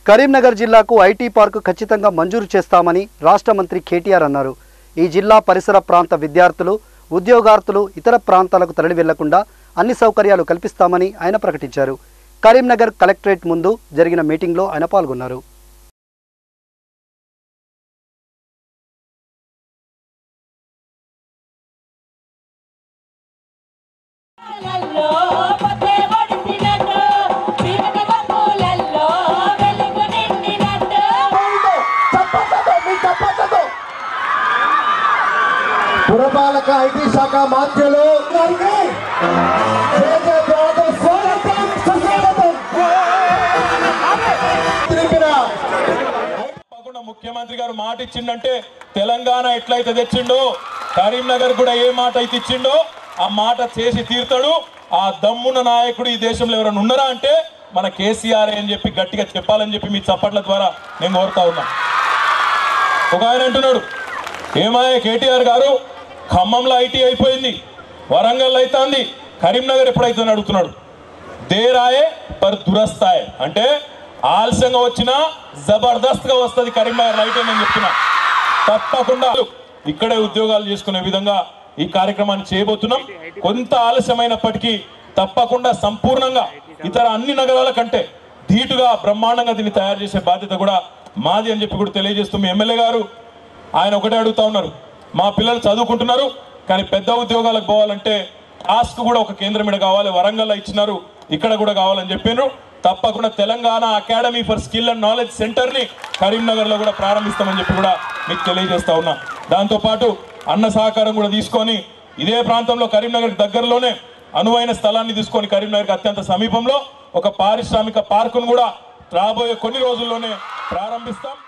కరీంనగర్ జిల్లాకు IT park ఖచ్చితంగా మంజూరు చేస్తామని రాష్ట్ర మంత్రి కేటీఆర్ అన్నారు ఈ జిల్లా పరిసర ప్రాంత విద్యార్థులు ఉద్యోగార్థులు ఇతర ప్రాంతాలకు తరలి వెళ్లకుండా అన్ని సౌకర్యాలు కల్పిస్తామని ఆయన ప్రకటించారు కరీంనగర్ కలెక్టరేట్ ముందు జరిగిన మీటింగ్లో ఆయన పాల్గొన్నారు లల్లో పొద్దే పొడిసినట్టు చీకటి మబ్బులల్లో వెలుగు నిండినట్టు పురపాలక ఐటీ శాఖ మాధ్యులు గారికి జేజేపీతో స్వాగతం సుస్వాగతం తెలిపిన తప్పకుండా ముఖ్యమంత్రి గారు మాట ఇచ్చిండంటే తెలంగాణ ఎట్లయితే తెచ్చిండో కరీంనగర్ కూడా ఏ మాట అయితే ఇచ్చిండో ఆ మాట చేసి తీరుతాడు ఆ దమ్మున్న నాయకుడు ఈ దేశంలో ఎవరైనా ఉన్నారా అంటే మన కేసీఆర్ అని చెప్పి గట్టిగా చెప్పాలని చెప్పి మీ చప్పట్ల ద్వారా నేను కోరుతా ఉన్నా ఒక ఆయన అంటున్నాడు ఏమాయ కేటీఆర్ గారు ఖమ్మంలో ఐటీ అయిపోయింది వరంగల్ అవుతుంది కరీంనగర్ ఎప్పుడైతుందని అడుగుతున్నాడు దేరాయే పర్ దురస్తాయే అంటే ఆలస్యంగా వచ్చినా జబర్దస్త్గా వస్తుంది కరీంనగర్ లైట్ అని నేను చెప్తున్నా తప్పకుండా ఇక్కడే ఉద్యోగాలు చేసుకునే విధంగా ఈ కార్యక్రమాన్ని చేయబోతున్నాం కొంత ఆలస్యమైనప్పటికీ తప్పకుండా సంపూర్ణంగా ఇతర అన్ని నగరాల కంటే ధీటుగా బ్రహ్మాండంగా దీన్ని తయారు చేసే బాధ్యత కూడా మాది అని చెప్పి కూడా తెలియజేస్తూ మీ ఎమ్మెల్యే గారు ఆయన ఒకటే అడుగుతా ఉన్నారు మా పిల్లలు చదువుకుంటున్నారు కానీ పెద్ద ఉద్యోగాలకు పోవాలంటే టాస్క్ కూడా ఒక కేంద్రం మీద కావాలి వరంగల్లో ఇచ్చినారు ఇక్కడ కూడా కావాలని చెప్పారు తప్పకుండా Telangana academy for skill and knowledge centre ని కరీంనగర్ లో కూడా ప్రారంభిస్తామని చెప్పి కూడా మీకు తెలియజేస్తా ఉన్నా దాంతో పాటు అన్న సహకారం కూడా తీసుకొని ఇదే ప్రాంతంలో కరీంనగర్ దగ్గరలోనే అనువైన స్థలాన్ని తీసుకొని కరీంనగర్కి అత్యంత సమీపంలో ఒక పారిశ్రామిక పార్కును కూడా రాబోయే కొన్ని రోజుల్లోనే ప్రారంభిస్తాం